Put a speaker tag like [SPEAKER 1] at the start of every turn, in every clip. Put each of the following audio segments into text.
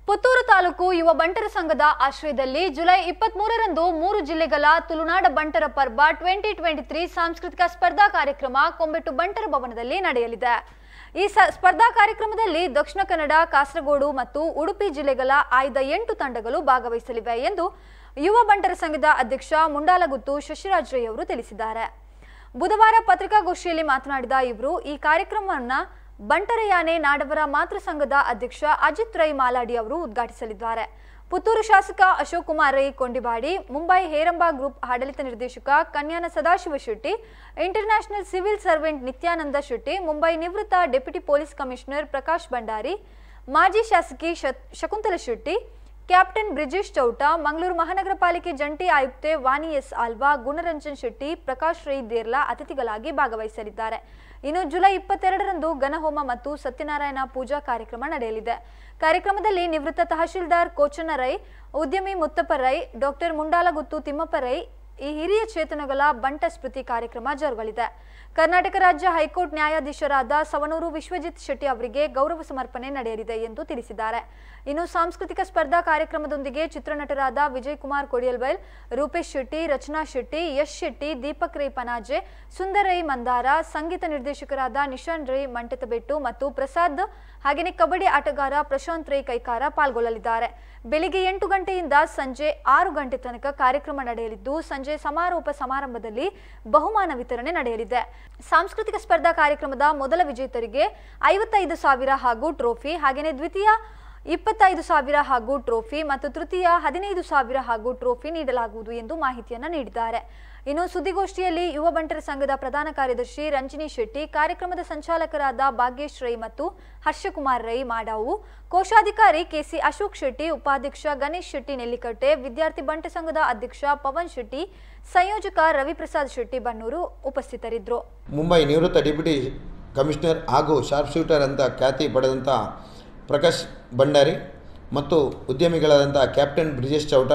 [SPEAKER 1] ಪುತ್ತೂರು ತಾಲೂಕು ಯುವ ಬಂಟರ ಸಂಘದ ಆಶ್ರಯದಲ್ಲಿ ಜುಲೈ ಇಪ್ಪತ್ಮೂರರಂದು ಮೂರು ಜಿಲ್ಲೆಗಳ ತುಳುನಾಡ ಬಂಟರ ಪರ್ಬ ಟ್ವೆಂಟಿ ಟ್ವೆಂಟಿ ತ್ರೀ ಸಾಂಸ್ಕೃತಿಕ ಸ್ಪರ್ಧಾ ಕಾರ್ಯಕ್ರಮ ಕೊಂಬೆಟ್ಟು ಬಂಟರ ಭವನದಲ್ಲಿ ನಡೆಯಲಿದೆ ಈ ಸ- ಸ್ಪರ್ಧಾ ಕಾರ್ಯಕ್ರಮದಲ್ಲಿ ದಕ್ಷಿಣ ಕನ್ನಡ ಕಾಸರಗೋಡು ಮತ್ತು ಉಡುಪಿ ಜಿಲ್ಲೆಗಳ ಆಯ್ದ ಎಂಟು ತಂಡಗಳು ಭಾಗವಹಿಸಲಿವೆ ಎಂದು ಯುವ ಬಂಟರ ಸಂಘದ ಅಧ್ಯಕ್ಷ ಮುಂಡಾಲಗುತ್ತು ಶಶಿರಾಜ್ ರೈ ಅವರು ತಿಳಿಸಿದ್ದಾರೆ ಬುಧವಾರ ಪತ್ರಿಕಾಗೋಷ್ಠಿಯಲ್ಲಿ ಮಾತನಾಡಿದ ಇವರು ಈ ಕಾರ್ಯಕ್ರಮವನ್ನ ಬಂಟರಯಾನೆ ನಾಡವರ ಮಾತೃ ಸಂಘದ ಅಧ್ಯಕ್ಷ ಅಜಿತ್ ರೈ ಮಾಲಾಡಿ ಅವರು ಉದ್ಘಾಟಿಸಲಿದ್ದಾರೆ ಪುತ್ತೂರು ಶಾಸಕ ಅಶೋಕ್ ಕುಮಾರ್ ರೈ ಕೊಂಡಿಬಾಡಿ ಮುಂಬೈ ಹೇರಂಬ ಗ್ರೂಪ್ ಆಡಳಿತ ನಿರ್ದೇಶಕ Kanyana Sadashiva Shetty international civil servant Nityananda Shetty Mumbai ನಿವೃತ್ತ deputy police commissioner Prakash Bhandari ಮಾಜಿ ಶಾಸಕಿ ಶತ್- ಶಕುಂತಲ ಶೆಟ್ಟಿ ಕ್ಯಾಪ್ಟನ್ ಬ್ರಿಜೇಶ್ ಚೌಟ ಮಂಗಳೂರು ಮಹಾನಗರ ಪಾಲಿಕೆ ಜಂಟಿ ಆಯುಕ್ತೆ ವಾಣಿ ಎಸ್ ಆಲ್ವಾ ಗುಣರಂಜನ್ ಶೆಟ್ಟಿ ಪ್ರಕಾಶ್ ರೈ ದೇರ್ಲಾ ಅತಿಥಿಗಳಾಗಿ ಭಾಗವಹಿಸಲಿದ್ದಾರೆ ಇನ್ನು ಜುಲೈ ಇಪ್ಪತ್ತೆರಡರಂದು ಗಣಹೋಮ ಮತ್ತು ಸತ್ಯನಾರಾಯಣ ಪೂಜಾ ಕಾರ್ಯಕ್ರಮ ನಡೆಯಲಿದೆ ಕಾರ್ಯಕ್ರಮದಲ್ಲಿ ನಿವೃತ್ತ ತಹಶೀಲ್ದಾರ್ ಕೋಚನ ರೈ ಉದ್ಯಮಿ ಮುತ್ತಪ್ಪ ರೈ ಡಾಕ್ಟರ್ ಮುಂಡಾಲಗುತ್ತು ತಿಮ್ಮಪ್ಪ ರೈ ಈ ಹಿರಿಯ ಚೇತನಗಳ ಬಂಟ ಸ್ಮೃತಿ ಕಾರ್ಯಕ್ರಮ ಜರುಗಲಿದೆ ಕರ್ನಾಟಕ ರಾಜ್ಯ ಹೈಕೋರ್ಟ್ ನ್ಯಾಯಾಧೀಶರಾದ ಸವನೂರು ವಿಶ್ವಜಿತ್ ಶೆಟ್ಟಿ ಅವರಿಗೆ ಗೌರವ ಸಮರ್ಪಣೆ ನಡೆಯಲಿದೆ ಎಂದು ತಿಳಿಸಿದ್ದಾರೆ ಇನ್ನು ಸಾಂಸ್ಕೃತಿಕ ಸ್ಪರ್ಧಾ ಕಾರ್ಯಕ್ರಮದೊಂದಿಗೆ ಚಿತ್ರನಟರಾದ ವಿಜಯ್ ಕುಮಾರ್ ಕೊಡಿಯಲ್ಬೈಲ್ ರೂಪೇಶ್ ಶೆಟ್ಟಿ ರಚನಾ ಶೆಟ್ಟಿ ಯಶ್ ಶೆಟ್ಟಿ ದೀಪಕ್ ರೈ ಪನಾಜೆ ಸುಂದರ್ ರೈ ಮಂದಾರ ಸಂಗೀತ ನಿರ್ದೇಶಕರಾದ ನಿಶಾನ್ ರೈ ಮಂಟೆತಬೆಟ್ಟು ಮತ್ತು ಪ್ರಸಾದ್ ಹಾಗೆಯೇ ಕಬಡ್ಡಿ ಆಟಗಾರ ಪ್ರಶಾಂತ್ ರೈ ಕೈಕಾರ ಪಾಲ್ಗೊಳ್ಳಲಿದ್ದಾರೆ ಬೆಳಿಗ್ಗೆ ಎಂಟು ಗಂಟೆಯಿಂದ ಸಂಜೆ ಆರು ಗಂಟೆ ತನಕ ಕಾರ್ಯಕ್ರಮ ನಡೆಯಲಿದ್ದು ಸಂಜೆ ಸಮಾರೋಪ ಸಮಾರಂಭದಲ್ಲಿ ಬಹುಮಾನ ವಿತರಣೆ ನಡೆಯಲಿದೆ ಸಾಂಸ್ಕೃತಿಕ ಸ್ಪರ್ಧಾ ಕಾರ್ಯಕ್ರಮದ ಮೊದಲ ವಿಜೇತರಿಗೆ ಐವತ್ತೈದು ಸಾವಿರ ಹಾಗೂ ಟ್ರೋಫಿ ಹಾಗೆಯೇ ದ್ವಿತೀಯ ಇಪ್ಪತ್ತೈದು ಸಾವಿರ ಹಾಗೂ ಟ್ರೋಫಿ ಮತ್ತು ತೃತೀಯ ಹದಿನೈದು ಸಾವಿರ ಹಾಗೂ ಟ್ರೋಫಿ ನೀಡಲಾಗುವುದು ಎಂದು ಮಾಹಿತಿಯನ್ನು ನೀಡಿದ್ದಾರೆ ಇನ್ನು ಸುದ್ದಿಗೋಷ್ಠಿಯಲ್ಲಿ ಯುವ ಬಂಟರ ಸಂಘದ ಪ್ರಧಾನ ಕಾರ್ಯದರ್ಶಿ ರಂಜಿನಿ ಶೆಟ್ಟಿ ಕಾರ್ಯಕ್ರಮದ ಸಂಚಾಲಕರಾದ ಭಾಗ್ಯೇಶ್ ರೈ ಮತ್ತು ಹರ್ಷಕುಮಾರ್ ರೈ ಮಾಡಾವು ಕೋಶಾಧಿಕಾರಿ ಕೆಸಿ ಅಶೋಕ್ ಶೆಟ್ಟಿ ಉಪಾಧ್ಯಕ್ಷ ಗಣೇಶ್ ಶೆಟ್ಟಿ ನೆಲ್ಲಿಕಟ್ಟೆ ವಿದ್ಯಾರ್ಥಿ ಬಂಟ ಸಂಘದ ಅಧ್ಯಕ್ಷ ಪವನ್ ಶೆಟ್ಟಿ ಸಂಯೋಜಕ ರವಿಪ್ರಸಾದ್ ಶೆಟ್ಟಿ ಬನ್ನೂರು ಉಪಸ್ಥಿತರಿದ್ದರು
[SPEAKER 2] ಮುಂಬೈ ನಿವೃತ್ತ ಡೆಪ್ಯೂಟಿ ಕಮಿಷನರ್ ಹಾಗೂ ಶಾರ್ಪ್ ಶೂಟರ್ ಅಂತ ಖ್ಯಾತಿ ಪಡೆದಂಥ ಪ್ರಕಾಶ್ ಭಂಡಾರಿ ಮತ್ತು ಉದ್ಯಮಿಗಳಾದಂಥ ಕ್ಯಾಪ್ಟನ್ ಬ್ರಿಜೇಶ್ ಚೌಟ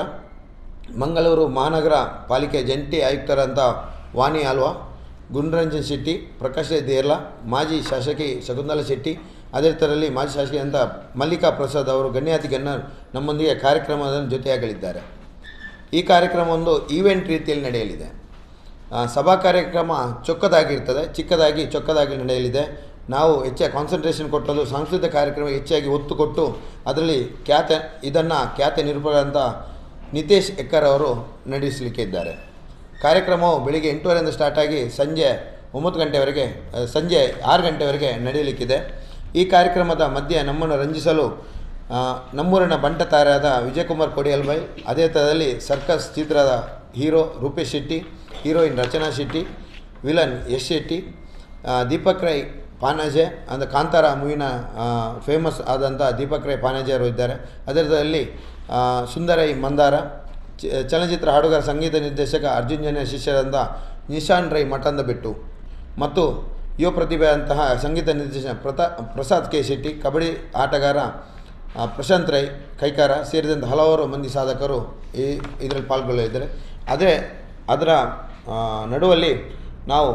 [SPEAKER 2] ಮಂಗಳೂರು ಮಹಾನಗರ ಪಾಲಿಕೆ ಜಂಟಿ ಆಯುಕ್ತರಾದಂಥ ವಾಣಿ ಆಲ್ವಾ ಗುಂಡ್ರಂಜನ್ ಶೆಟ್ಟಿ ಪ್ರಕಾಶ್ ದೇರ್ಲಾ ಮಾಜಿ ಶಾಸಕಿ ಶಕುಂತಲ ಶೆಟ್ಟಿ ಅದೇ ಥರದಲ್ಲಿ ಮಾಜಿ ಶಾಸಕಿ ಅಂತ ಮಲ್ಲಿಕಾ ಪ್ರಸಾದ್ ಅವರು ಗಣ್ಯಾತಿ ಗಣ್ಯರು ನಮ್ಮೊಂದಿಗೆ ಕಾರ್ಯಕ್ರಮದ ಜೊತೆಯಾಗಲಿದ್ದಾರೆ ಈ ಕಾರ್ಯಕ್ರಮ ಒಂದು ಈವೆಂಟ್ ರೀತಿಯಲ್ಲಿ ನಡೆಯಲಿದೆ ಆ, ಸಭಾ ಕಾರ್ಯಕ್ರಮ ಚೊಕ್ಕದಾಗಿರ್ತದೆ ಚಿಕ್ಕದಾಗಿ ಚೊಕ್ಕದಾಗಿ ನಡೆಯಲಿದೆ ನಾವು ಹೆಚ್ಚಾಗಿ ಕಾನ್ಸಂಟ್ರೇಷನ್ ಕೊಟ್ಟದ್ದು ಸಾಂಸ್ಕೃತಿಕ ಕಾರ್ಯಕ್ರಮ ಹೆಚ್ಚಾಗಿ ಒತ್ತು ಕೊಟ್ಟು ಅದರಲ್ಲಿ ಖ್ಯಾತ ಇದನ್ನು ಖ್ಯಾತ ನಿರೂಪಕರಂಥ ನಿತೇಶ್ ಎಕ್ಕರ್ ಅವರು ನಡೆಸಲಿಕ್ಕೆ ಇದ್ದಾರೆ ಕಾರ್ಯಕ್ರಮವು ಬೆಳಿಗ್ಗೆ ಎಂಟೂವರೆಯಿಂದ ಸ್ಟಾರ್ಟ್ ಆಗಿ ಸಂಜೆ ಒಂಬತ್ತು ಗಂಟೆವರೆಗೆ ಆ, ಸಂಜೆ ಆರು ಗಂಟೆವರೆಗೆ ನಡೆಯಲಿಕ್ಕಿದೆ ಈ ಕಾರ್ಯಕ್ರಮದ ಮಧ್ಯೆ ನಮ್ಮನ್ನು ರಂಜಿಸಲು ಆ, ನಮ್ಮೂರಿನ ಬಂಟ ತಾರೆಯಾದ ವಿಜಯಕುಮಾರ್ ಕೊಡಿಯಲ್ಬೈ ಅದೇ ಥರದಲ್ಲಿ ಸರ್ಕಸ್ ಚಿತ್ರದ hero Rupesh Shetty heroine Rachana Shetty villain Yash Shetty ಆ, ದೀಪಕ್ ರೈ ಪಾನಾಜೆ ಅಂದರೆ ಕಾಂತಾರ ಮೂವಿನ ಫೇಮಸ್ ಆದಂಥ ದೀಪಕ್ ರೈ ಪಾನಾಜೆ ಅವರು ಇದ್ದಾರೆ ಅದೇ ಥರದಲ್ಲಿ ಆ, ಸುಂದರೈ ಮಂದಾರ ಚ- ಚಲನಚಿತ್ರ ಹಾಡುಗಾರ ಸಂಗೀತ ನಿರ್ದೇಶಕ ಅರ್ಜುನ್ ಜನ್ಯ ಶಿಷ್ಯರಾದಂಥ ನಿಶಾನ್ ರೈ ಮಠಂದ ಬೆಟ್ಟು ಮತ್ತು ಯುವ ಪ್ರತಿಭೆಯಂತಹ ಸಂಗೀತ ನಿರ್ದೇಶಕ ಪ್ರತಾ ಪ್ರಸಾದ್ ಕೆ ಶೆಟ್ಟಿ ಕಬಡ್ಡಿ ಆಟಗಾರ ಆ, ಪ್ರಶಾಂತ್ ರೈ ಕೈಕಾರ ಸೇರಿದಂತೆ ಹಲವಾರು ಮಂದಿ ಸಾಧಕರು ಈ ಇದರಲ್ಲಿ ಪಾಲ್ಗೊಳ್ಳಲಿದ್ದಾರೆ ಅದೇ ಅದರ ಆ, ನಡುವಲ್ಲಿ ನಾವು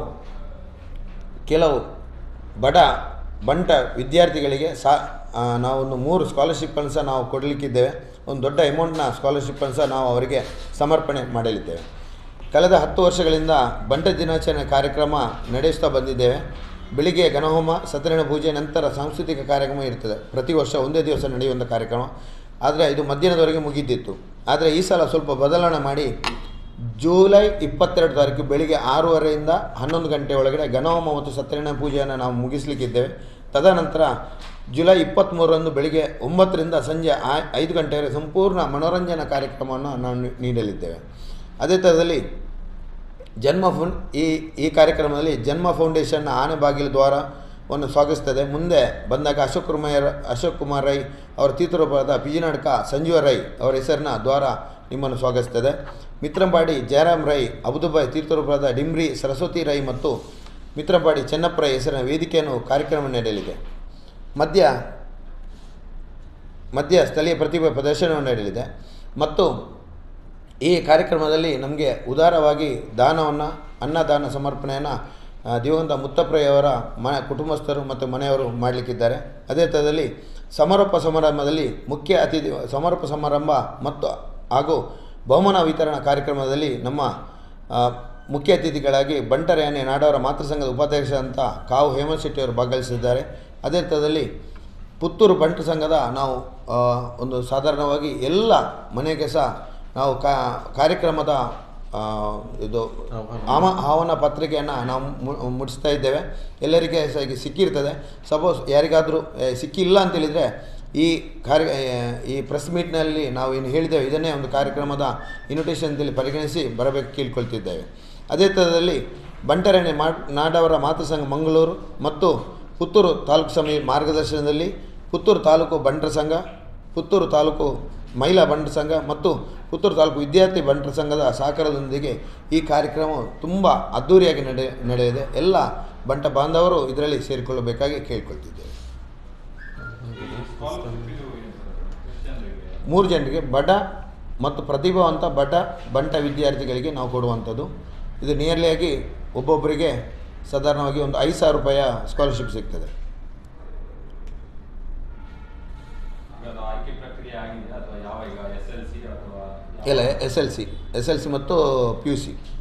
[SPEAKER 2] ಕೆಲವು ಬಡ ಬಂಟ ವಿದ್ಯಾರ್ಥಿಗಳಿಗೆ ಸಾ ಆ, ನಾವೊಂದು ಮೂರು ಸ್ಕಾಲರ್ಶಿಪ್ಪನ್ನು ಸಹ ನಾವು ಕೊಡಲಿಕ್ಕಿದ್ದೇವೆ ಒಂದು ದೊಡ್ಡ ಅಮೌಂಟ್ನ ಸ್ಕಾಲರ್ಶಿಪ್ಪನ್ನು ಸಹ ನಾವು ಅವರಿಗೆ ಸಮರ್ಪಣೆ ಮಾಡಲಿದ್ದೇವೆ ಕಳೆದ ಹತ್ತು ವರ್ಷಗಳಿಂದ ಬಂಟ ದಿನಾಚರಣೆ ಕಾರ್ಯಕ್ರಮ ನಡೆಸ್ತಾ ಬಂದಿದ್ದೇವೆ ಬೆಳಿಗ್ಗೆ ಗಣಹೋಮ ಸತ್ಯನಾರಾಯಣ ಪೂಜೆ ನಂತರ ಸಾಂಸ್ಕೃತಿಕ ಕಾರ್ಯಕ್ರಮ ಇರ್ತದೆ ಪ್ರತಿ ವರ್ಷ ಒಂದೇ ದಿವಸ ನಡೆಯುವಂಥ ಕಾರ್ಯಕ್ರಮ ಆದರೆ ಇದು ಮಧ್ಯಾಹ್ನದವರೆಗೆ ಮುಗಿದಿತ್ತು ಆದರೆ ಈ ಸಲ ಸ್ವಲ್ಪ ಬದಲಾವಣೆ ಮಾಡಿ ಜೂಲೈ ಇಪ್ಪತ್ತೆರಡು ತಾರೀಕು ಬೆಳಿಗ್ಗೆ ಆರೂವರೆಯಿಂದ ಹನ್ನೊಂದು ಗಂಟೆ ಒಳಗಡೆ ಗಣಹೋಮ ಮತ್ತು ಸತ್ಯನಾರಾಯಣ ಪೂಜೆಯನ್ನು ನಾವು ಮುಗಿಸಲಿಕ್ಕಿದ್ದೇವೆ ತದನಂತರ ಜುಲೈ ಇಪ್ಪತ್ತ್ಮೂರರಂದು ಬೆಳಿಗ್ಗೆ ಒಂಬತ್ತರಿಂದ ಸಂಜೆ ಆ- ಐದು ಗಂಟೆವರೆಗೆ ಸಂಪೂರ್ಣ ಮನೋರಂಜನಾ ಕಾರ್ಯಕ್ರಮವನ್ನು ನಾವು ನೀ- ನೀಡಲಿದ್ದೇವೆ ಅದೇ ಥರದಲ್ಲಿ ಜನ್ಮ ಫೌಂಡ್ ಈ ಈ ಕಾರ್ಯಕ್ರಮದಲ್ಲಿ ಜನ್ಮ ಫೌಂಡೇಶನ್ನ ಆನೆ ಬಾಗಿಲು ದ್ವಾರವನ್ನು ಸ್ವಾಗತಿಸ್ತದೆ ಮುಂದೆ ಬಂದಾಗ ಅಶೋಕ್ ಕುಮಾರ್ ಅಶೋಕ್ ಕುಮಾರ್ ರೈ ಅವರ ತೀರ್ಥರೂಪದ ಪಿಜಿನಾಡ್ಕ ಸಂಜೀವ ರೈ ಅವರ ಹೆಸರಿನ ದ್ವಾರ ನಿಮ್ಮನ್ನು ಸ್ವಾಗತಿಸ್ತದೆ ಮಿತ್ರಂಪಾಡಿ ಜಯರಾಮ್ ರೈ ಅಬುದುಬಾಯ್ ತೀರ್ಥರೂಪದ ಡಿಮ್ರಿ ಸರಸ್ವತಿ ರೈ ಮತ್ತು ಮಿತ್ರಂಪಾಡಿ ಚೆನ್ನಪ್ಪ ರೈ ಹೆಸರಿನ ವೇದಿಕೆಯನ್ನು ಕಾರ್ಯಕ್ರಮ ನಡೆಯಲಿದೆ ಮಧ್ಯ ಮಧ್ಯ ಸ್ಥಳೀಯ ಪ್ರತಿಭೆ ಪ್ರದರ್ಶನವನ್ನು ನಡೆಯಲಿದೆ ಮತ್ತು ಈ ಕಾರ್ಯಕ್ರಮದಲ್ಲಿ ನಮಗೆ ಉದಾರವಾಗಿ ದಾನವನ್ನು ಅನ್ನದಾನ ಸಮರ್ಪಣೆಯನ್ನು ಆ, ದಿವಂಗತ ಮುತ್ತಪ್ರಯವರ ಮ ಕುಟುಂಬಸ್ಥರು ಮತ್ತು ಮನೆಯವರು ಮಾಡಲಿಕ್ಕಿದ್ದಾರೆ ಅದೇ ಥರದಲ್ಲಿ ಸಮಾರೋಪ ಸಮಾರಂಭದಲ್ಲಿ ಮುಖ್ಯ ಅತಿಥಿ ಸಮಾರೋಪ ಸಮಾರಂಭ ಮತ್ತು ಹಾಗೂ ಬಹುಮಾನ ವಿತರಣಾ ಕಾರ್ಯಕ್ರಮದಲ್ಲಿ ನಮ್ಮ ಆ, ಮುಖ್ಯ ಅತಿಥಿಗಳಾಗಿ ಬಂಟರೆಯಾನೆ ನಾಡವರ ಮಾತೃಸಂಘದ ಉಪಾಧ್ಯಕ್ಷರಂತ ಕಾವು ಹೇಮಂತ್ ಶೆಟ್ಟಿ ಅವರು ಭಾಗವಹಿಸಿದ್ದಾರೆ ಅದೇ ಥರದಲ್ಲಿ ಪುತ್ತೂರು ಬಂಟು ಸಂಘದ ನಾವು ಆ, ಒಂದು ಸಾಧಾರಣವಾಗಿ ಎಲ್ಲ ಮನೆಗೆ ಸಹ ನಾವು ಕಾ ಕಾರ್ಯಕ್ರಮದ ಆ, ಇದು ಆಮ ಆಹ್ವಾನ ಪತ್ರಿಕೆಯನ್ನು ನಾವು ಮು- ಮುಡಿಸ್ತಾ ಇದ್ದೇವೆ ಎಲ್ಲರಿಗೆ ಸಹ ಈಗ ಸಿಕ್ಕಿರ್ತದೆ ಸಪೋಸ್ ಯಾರಿಗಾದರೂ ಸಿಕ್ಕಿಲ್ಲ ಅಂತೇಳಿದರೆ ಈ ಕಾರ್ಯ ಈ ಪ್ರೆಸ್ ಮೀಟ್ನಲ್ಲಿ ನಾವು ಏನು ಹೇಳಿದ್ದೇವೆ ಇದನ್ನೇ ಒಂದು ಕಾರ್ಯಕ್ರಮದ ಇನ್ವಿಟೇಷನ್ ಅಂತೇಳಿ ಪರಿಗಣಿಸಿ ಬರಬೇಕು ಕೇಳ್ಕೊಳ್ತಿದ್ದೇವೆ ಅದೇ ಥರದಲ್ಲಿ ಬಂಟರಣೆ ಮಾ ನಾಡವರ ಮಾತೃಸಂಘ ಮಂಗಳೂರು ಮತ್ತು ಪುತ್ತೂರು ತಾಲೂಕು ಸಮಿತಿ ಮಾರ್ಗದರ್ಶನದಲ್ಲಿ ಪುತ್ತೂರು ತಾಲೂಕು ಬಂಟರ ಸಂಘ ಪುತ್ತೂರು ತಾಲೂಕು ಮಹಿಳಾ ಬಂಟರ ಸಂಘ ಮತ್ತು ಪುತ್ತೂರು ತಾಲೂಕು ವಿದ್ಯಾರ್ಥಿ ಬಂಟರ ಸಂಘದ ಸಹಕಾರದೊಂದಿಗೆ ಈ ಕಾರ್ಯಕ್ರಮ ತುಂಬ ಅದ್ಧೂರಿಯಾಗಿ ನಡೆ ನಡೆಯದೆ ಎಲ್ಲ ಬಂಟ ಬಾಂಧವರು ಇದರಲ್ಲಿ ಸೇರಿಕೊಳ್ಳಬೇಕಾಗಿ ಕೇಳ್ಕೊಳ್ತಿದ್ದೇವೆ ಮೂರು ಜನರಿಗೆ ಬಡ ಮತ್ತು ಪ್ರತಿಭಾವಂತ ಬಡ ಬಂಟ ವಿದ್ಯಾರ್ಥಿಗಳಿಗೆ ನಾವು ಕೊಡುವಂಥದ್ದು ಇದು ನಿಯರ್ಲಿಯಾಗಿ ಒಬ್ಬೊಬ್ಬರಿಗೆ ಸಾಧಾರಣವಾಗಿ ಒಂದು ಐದು ಸಾವಿರ ರೂಪಾಯಿಯ ಸ್ಕಾಲರ್ಶಿಪ್ ಸಿಗ್ತದೆ
[SPEAKER 3] ಅದು ಆಯ್ಕೆ ಪ್ರಕ್ರಿಯೆ ಆಗಿದೆ ಅಥವಾ ಯಾವ ಈಗ ಎಸ್ ಎಲ್ ಸಿ ಅಥವಾ ಯಾವ-
[SPEAKER 2] ಇಲ್ಲ S L C S L C ಮತ್ತು ಪಿ ಯು ಸಿ